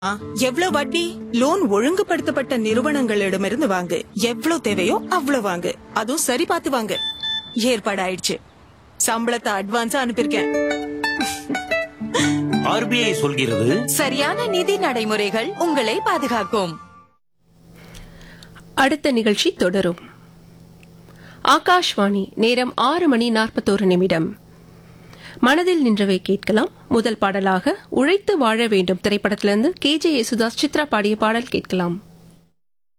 ஆ, எவ்வளவு வட்டி லோன் ஒழுங்குபடுத்தப்பட்ட நிறுவனங்களிடமிருந்து வாங்கு எவ்வளவு தேவையோ அவ்வளவு வாங்கு அதுவும் சரி பார்த்து வாங்கு ஏற்பாடு ஆயிடுச்சு சம்பளத்தை அட்வான்ஸா அனுப்பியிருக்கேன் ஆர்பிஐ சொல்கிறது சரியான நிதி நடைமுறைகள் உங்களை பாதுகாக்கும் அடுத்த நிகழ்ச்சி தொடரும் ஆகாஷ்வாணி நேரம் ஆறு மணி நாற்பத்தோரு நிமிடம் மனதில் நின்றவை கேட்கலாம் முதல் பாடலாக உழைத்து வாழ வேண்டும் திரைப்படத்திலிருந்து கே ஜே யேசுதாஸ் சித்ரா பாடிய பாடல் கேட்கலாம்